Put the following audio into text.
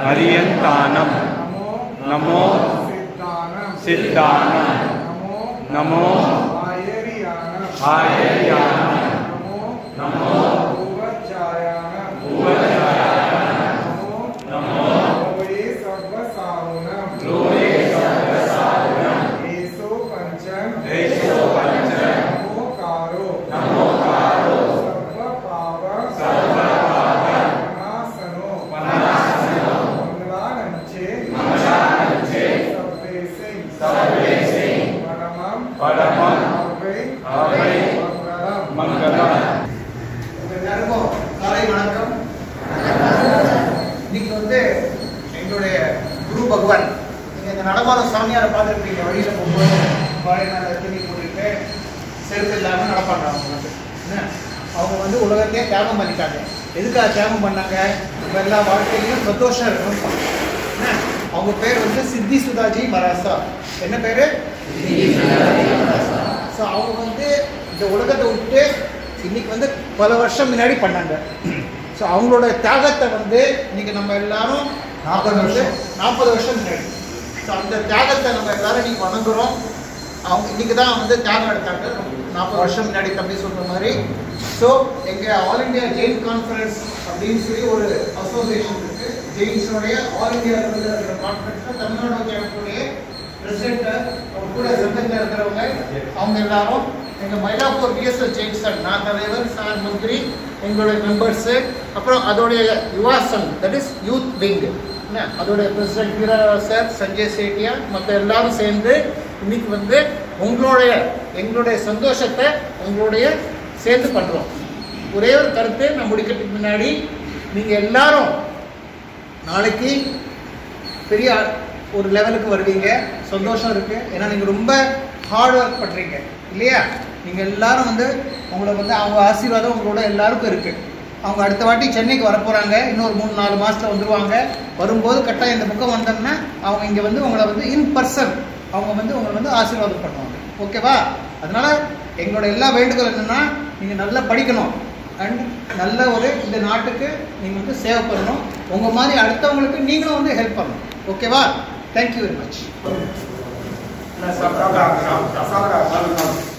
पर्यन्तानं नमो नमो सिद्धानं सिद्धानं नमो नमो आयर्यानं आयर्यानं नमो नमो भुवज्जायानं भुवज्जायानं नमो नमो लोये सर्वसाहुनं लोये सर्वसाधनं एषो पञ्चं देशो पञ्च नमोकारो नमोकारो सर्वपाप सर्वपाप विनाशनो वनासनो मङ्गलानञ्चे मङ्गलानञ्चे सर्वे सिंह सर्वे सिंह परमं परमं अवै अवै मङ्गलम् मङ्गलम् எல்லாருக்கும் காலை வணக்கம் இன்னைக்கு வந்து எங்களுடைய குரு பகவான் நீங்க இந்த நடமாட சாமியாரை பார்த்துருப்பீங்க வழியில போகும்போது வாழை மேல துணி போட்டுட்டு செருப்பு இல்லாம நடப்பாங்க அவங்க வந்து என்ன? அவங்க வந்து உலகத்தையே தியாகம் பண்ணிட்டாங்க எதுக்காக தியாகம் பண்ணாங்க நம்ம எல்லா வாழ்க்கையிலும் சந்தோஷம் இருக்கணும் என்ன? அவங்க பேர் வந்து சித்தி சுதாஜி மராசா என்ன பேரு ஸோ அவங்க வந்து இந்த உலகத்தை விட்டு இன்னைக்கு வந்து பல வருஷம் முன்னாடி பண்ணாங்க ஸோ அவங்களோட தியாகத்தை வந்து இன்னைக்கு நம்ம எல்லாரும் நாற்பது வருஷம் நாற்பது வருஷம் முன்னாடி ஸோ அந்த தியாகத்தை நம்ம எல்லாரும் இன்னைக்கு வணங்குறோம் அவங்க இன்னைக்கு தான் வந்து தியாகம் எடுத்தாங்க நாற்பது வருஷம் முன்னாடி தம்பி சொல்ற மாதிரி ஸோ எங்கள் ஆல் இந்தியா ஜெயின் கான்ஃபரன்ஸ் அப்படின்னு சொல்லி ஒரு அசோசியேஷன் இருக்கு ஜெயின்ஸோடைய ஆல் இந்தியா லெவலில் இருக்கிற கான்ஃபரன்ஸில் தமிழ்நாடு ஜெயினுடைய பிரசிடென்ட் அவங்க கூட சென்டரில் இருக்கிறவங்க அவங்க எல்லாரும் எங்கள் மயிலாப்பூர் பிஎஸ்எல் ஜெயின்ஸ் நான் தலைவர் சார் மந்திரி எங்களுடைய மெம்பர்ஸு அப்புறம் அதோடைய Yuva Sangh that is youth wing என்ன அதோடைய பிரசிடென்ட் வீரராவ் சார் சஞ்சய் சேட்டியா மற்ற எல்லாரும் சேர்ந்து இன்னைக்கு வந்து உங்களுடைய எங்களுடைய சந்தோஷத்தை உங்களுடைய சேர்ந்து பண்ணுறோம் ஒரே ஒரு கருத்து நான் முடிக்கிறதுக்கு முன்னாடி நீங்கள் எல்லாரும் நாளைக்கு பெரிய ஒரு லெவலுக்கு வருவீங்க சந்தோஷம் இருக்கு ஏன்னா நீங்க ரொம்ப ஹார்ட் ஒர்க் பண்றீங்க இல்லையா நீங்க எல்லாரும் வந்து உங்களை வந்து அவங்க ஆசீர்வாதம் உங்களோட எல்லாருக்கும் இருக்கு அவங்க அடுத்த வாட்டி சென்னைக்கு வர போறாங்க இன்னொரு மூணு நாலு மாசத்துல வந்துருவாங்க வரும்போது கட்டாயம் இந்த பக்கம் வந்தோம்னா அவங்க இங்க வந்து உங்களை வந்து இன் பர்சன் அவங்க வந்து உங்களை வந்து ஆசீர்வாதம் பண்ணுவாங்க ஓகேவா அதனால எங்களோட எல்லா வேண்டுதல் என்னன்னா நீங்க நல்லா படிக்கணும் அண்ட் நல்ல ஒரு இந்த நாட்டுக்கு நீங்க வந்து சேவை பண்ணணும் உங்க மாதிரி அடுத்தவங்களுக்கு நீங்களும் வந்து ஹெல்ப் பண்ணணும் ஓகேவா தேங்க்யூ வெரி மச் சாப்பிட்டா சாப்பிட்டா சாப்பிட்டா